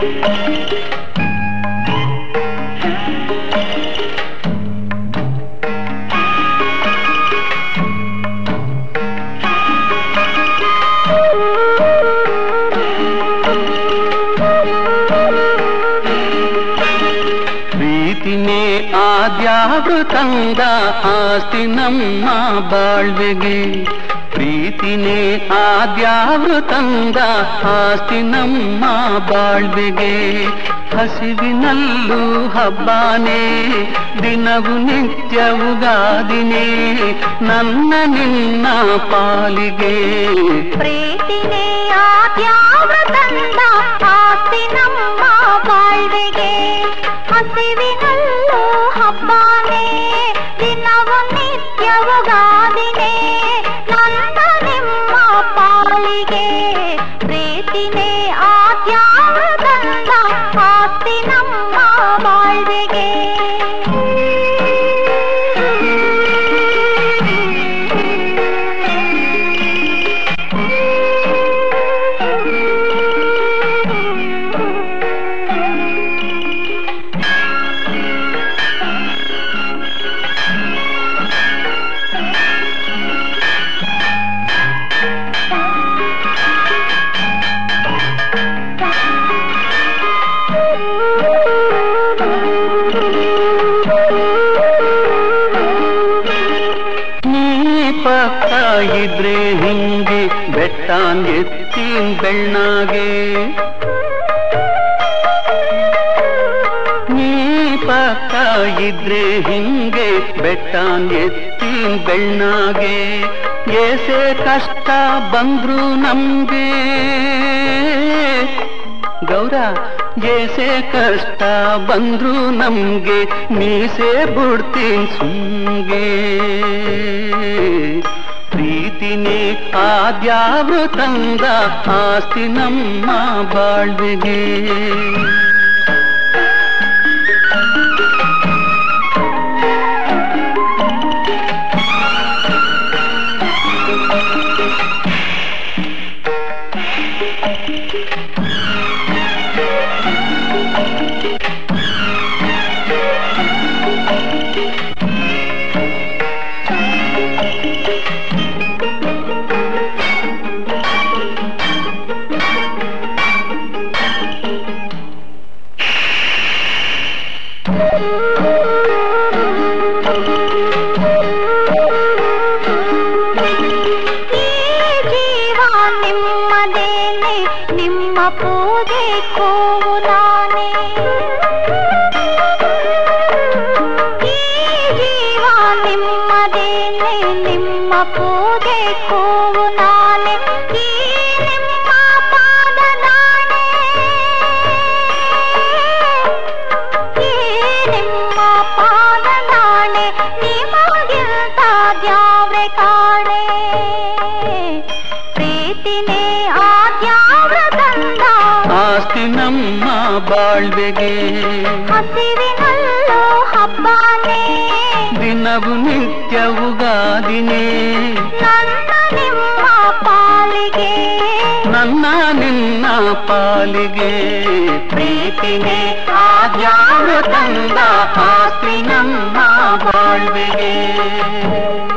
ಪ್ರೀತಿನೇ ಆದ್ಯಾವೃತಂದ ಆಸ್ತಿ ನಮ್ಮ ಬಾಳ್ವೆಗೆ ಪ್ರೀತಿನೇ ಆದ್ಯಾವೃತಂದ ಆಸ್ತಿ ನಮ್ಮ ಬಾಳ್ವೆಗೆ ಹಸಿವಿನಲ್ಲೂ ಹಬ್ಬಾನೇ ದಿನವು ನಿತ್ಯವುಗಾದಿನೇ ನನ್ನ ನಿನ್ನ ಪಾಲಿಗೆ ಪ್ರೀತಿನೇ ಆದ್ಯಾವೃತಂದ ಆಸ್ತಿ ನಮ್ಮ ಬಾಳ್ವೆಗೆ ಹಸಿವಿನಲ್ಲೂ ಹಬ್ಬಾನೇ ದಿನವು ನಿತ್ಯವುಗಾದಿನೇ ನನ್ನ ನಿಮ್ಮ ಪಾಲಿಗೆ ಪ್ರೀತಿನೇ ಆದ್ಯಾವೃತಂದ ಆಸ್ತಿ ನಮ್ಮ ಬಾಳ್ವೆಗೆ ನೀ ಪಕ್ಕ ಇದ್ರೆ ಹಿಂಗೆ ಬೆಟ್ಟಾನ್ ಎತ್ತಿನ್ ಬೆಣ್ಣಾಗೆ ನೀ ಪಕ್ಕ ಇದ್ರೆ ಹಿಂಗೆ ಬೆಟ್ಟಾನ್ ಎತ್ತಿನ್ ಬೆಣ್ಣಾಗೆ ಏಸೆ ಕಷ್ಟ ಬಂದ್ರು ನಮ್ಗೆ ಗೌರ ಏಸೆ ಕಷ್ಟ ಬಂದ್ರು ನಮ್ಗೆ ಮೀಸೆ ಬಿಡ್ತೀನಿ ಸುಮ್ಗೆ ಪ್ರೀತಿನೇ ಆದ್ಯಾವೃತಂದ ಆಸ್ತಿ ನಮ್ಮ ಬಾಳ್ವೆಗೆ ಈ ಜೀವ ನಿಮ್ಮದೇನೆ ನಿಮ್ಮ ಪೂಜೆ ಕೋವು ನಾನೇ ಈ ಜೀವ ನಿಮ್ಮದೇನೆ ನಿಮ್ಮ ಪೂಜೆ ಕೋವು ನಾನೇ ಈ ನಿಮ್ಮ ಪಾದ ನಾನೇ ಈ ನಿಮ್ಮ ಪಾದ ನಾಣೆ ನಿಮಗಿಂತ ದ್ಯಾವ್ರೆ ಕಾಣೆ ಪ್ರೀತಿನೇ ಆದ್ಯಾವ್ರ ತಂದ ಆಸ್ತಿ ನಮ್ಮ ಬಾಳ್ವೆಗೆ ಹಸಿವಿನಲ್ಲೂ ಹಬ್ಬಾನೇ ದಿನವು ನಿತ್ಯವುಗಾದಿನೇ ನನ್ನ ನಿಮ್ಮ ಪಾಲಿಗೆ ನನ್ನ ನಿನ್ನ ಪಾಲಿಗೆ ಪ್ರೀತಿನೇ ಆದ್ಯಾವ ತಂದ ಆಸ್ತಿ ನಮ್ಮ ಬಾಳ್ವೆಗೆ